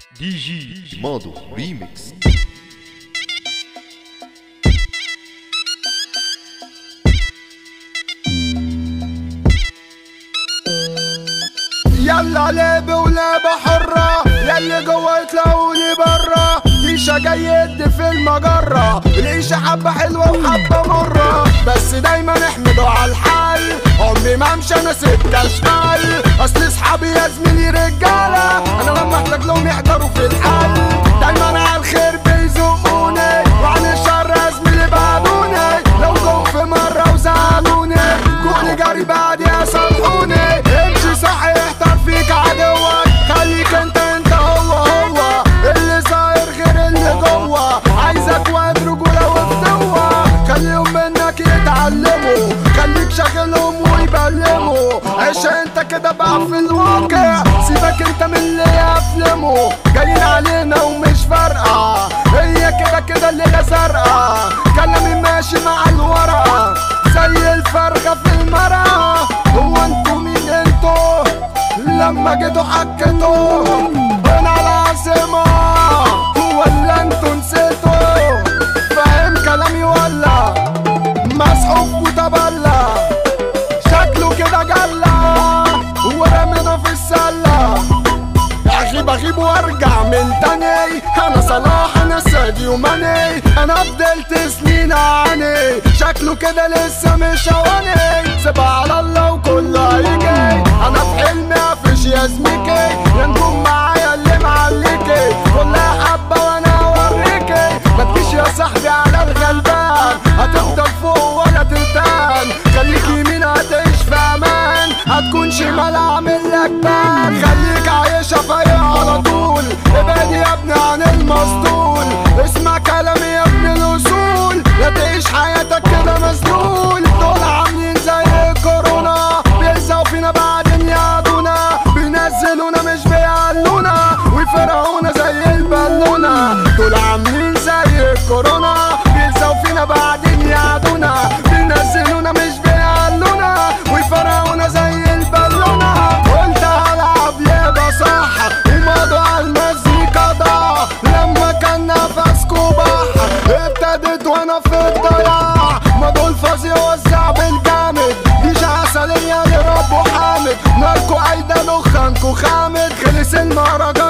دي جي ماضو ريميكس يلا لعب ولعبة حرة يلي جوا يطلعوني برا عيشة جاي يدي في المجرة العيشة حبة حلوة وحبة مرة بس دايما احمدوا على الحل عمري ما امشي انا سكة شمال اصل اصحابي يا زميلي رجالة انا لما احتاج لهم يحضروا في الحل دايما على الخير بيزقوني وعن الشر يا زميلي بعدوني لو جم في مرة وزعلوني كوني جاري بعد يصلحوني امشي صح يحتار فيك عدوك خليك انت انت هو هو اللي صاير غير اللي جوه عايزك واد رجولة وفتوة خليهم منك يتعلموا خليك شاغلهم ويبلموا عيش انت كده بقى في الواقع سيبك انت من اللي يفلموا جايين علينا ومش فارقة هي كده كده الليلة زرقاء كلامي ماشي مع الورقة زي الفرخة في المرقة هو انتوا مين انتوا لما جيتوا حكيتوا هنا العاصمة ولا انتوا نسيتوا فاهم كلامي ولا مسحوق وتبلى شكله كده جلة ورمينا في السلة اغيب اغيب وارجع من تاني انا صلاح انا ساديو ماني انا فضلت سنين عاني شكله كده لسه مش هواني سيبها على الله وكله هيجي انا في حلمي افش يا زميكي يا نجوم معايا اللي معليكي كلها حبه وانا اوريكي ما تجيش يا صاحبي على الغلبان هتفضل فوق ولا ترتان خليك يمين هتعيش في امان هتكون شمال اعمل لك بان خليك عايشة فايق على طول ابعد يا ابني عن المسطول اسمع كلامي يا ابن الاصول لا تعيش حياتك كده مسلول دول عاملين زي كورونا بيلزقوا فينا بعدين يعدونا بينزلونا مش بيعلونا ويفرقونا زي البالونة دول عاملين زي الكورونا بيلزقوا فينا بعدين يعدونا بينزلونا مش بيعلونا ويفرقونا زي البالونة قلت هلعب لعبة صح ومضوا على المزيكا ضاع لما كان نفسكوا بح ابتدت وانا في الضياع مضوا الفاضي وزع بالجامد ديش عسلية لرب حامد ناركو عايدة دخانكو خامد خلص المهرجان